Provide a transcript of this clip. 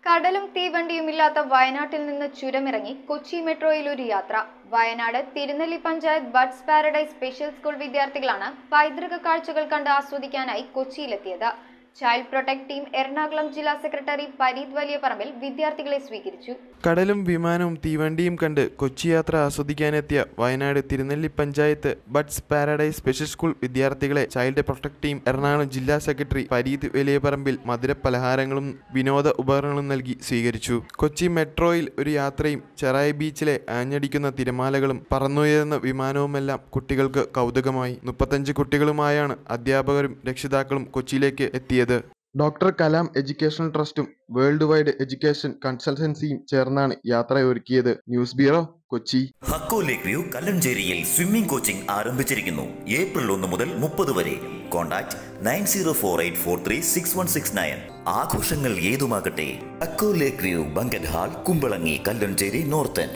കടലും തീവണ്ടിയുമില്ലാത്ത വയനാട്ടിൽ നിന്ന് ചുരമിറങ്ങി കൊച്ചി മെട്രോയിൽ ഒരു യാത്ര Wayanad Thirunelli panchayat buds paradise special school വിദ്യാർത്ഥികളാണ് പൈതൃക കാഴ്ചകൾ കണ്ട് ആസ്വദിക്കാനായി കൊച്ചിയിലെത്തിയത് ചൈൽഡ് പ്രൊട്ടക്ട് ടീം എറണാകുളം ജില്ലാ സെക്രട്ടറി പരീത് വലിയ പറമ്പിൽ വിദ്യാർത്ഥികളെ സ്വീകരിച്ചു കടലും വിമാനവും തീവണ്ടിയും കണ്ട് കൊച്ചി യാത്ര ആസ്വദിക്കാനെത്തിയ Wayanad Thirunelli panchayat buds paradise special school വിദ്യാർത്ഥികളെ ചൈൽഡ് പ്രൊട്ടക്ട് ടീം എറണാകുളം ജില്ലാ സെക്രട്ടറി പരീത് വലിയപറമ്പിൽ മധുര പലഹാരങ്ങളും വിനോദ ഉപകരണങ്ങളും നൽകി സ്വീകരിച്ചു കൊച്ചി മെട്രോയിൽ ഒരു യാത്രയും ചെറായി ബീച്ചിലെ ആഞ്ഞടിക്കുന്ന തിരമാലകളും പറന്നുയരുന്ന വിമാനവുമെല്ലാം കുട്ടികൾക്ക് കൗതുകമായി മുപ്പത്തഞ്ച് കുട്ടികളുമായാണ് അധ്യാപകരും രക്ഷിതാക്കളും കൊച്ചിയിലേക്ക് എത്തിയത് ഡോക്ടർ കലാം എഡ്യൂക്കേഷണൽ ട്രസ്റ്റും വേൾഡ് വൈഡ് എഡ്യൂക്കേഷൻ കൺസൾട്ടൻസിയും ചേർന്നാണ് യാത്രയൊരുക്കിയത് news bureau Kochi Hakko lake view കല്ലഞ്ചേരിയിൽ സ്വിമ്മിംഗ് കോച്ചിംഗ് ആരംഭിച്ചിരിക്കുന്നു ഏപ്രിൽ ഒന്ന് മുതൽ മുപ്പത് വരെ contact nine zero four eight four three six one six nine ആഘോഷങ്ങൾ ഏതുമാകട്ടെ Hakko lake view banquet hall Kumbalangi Kallanchery north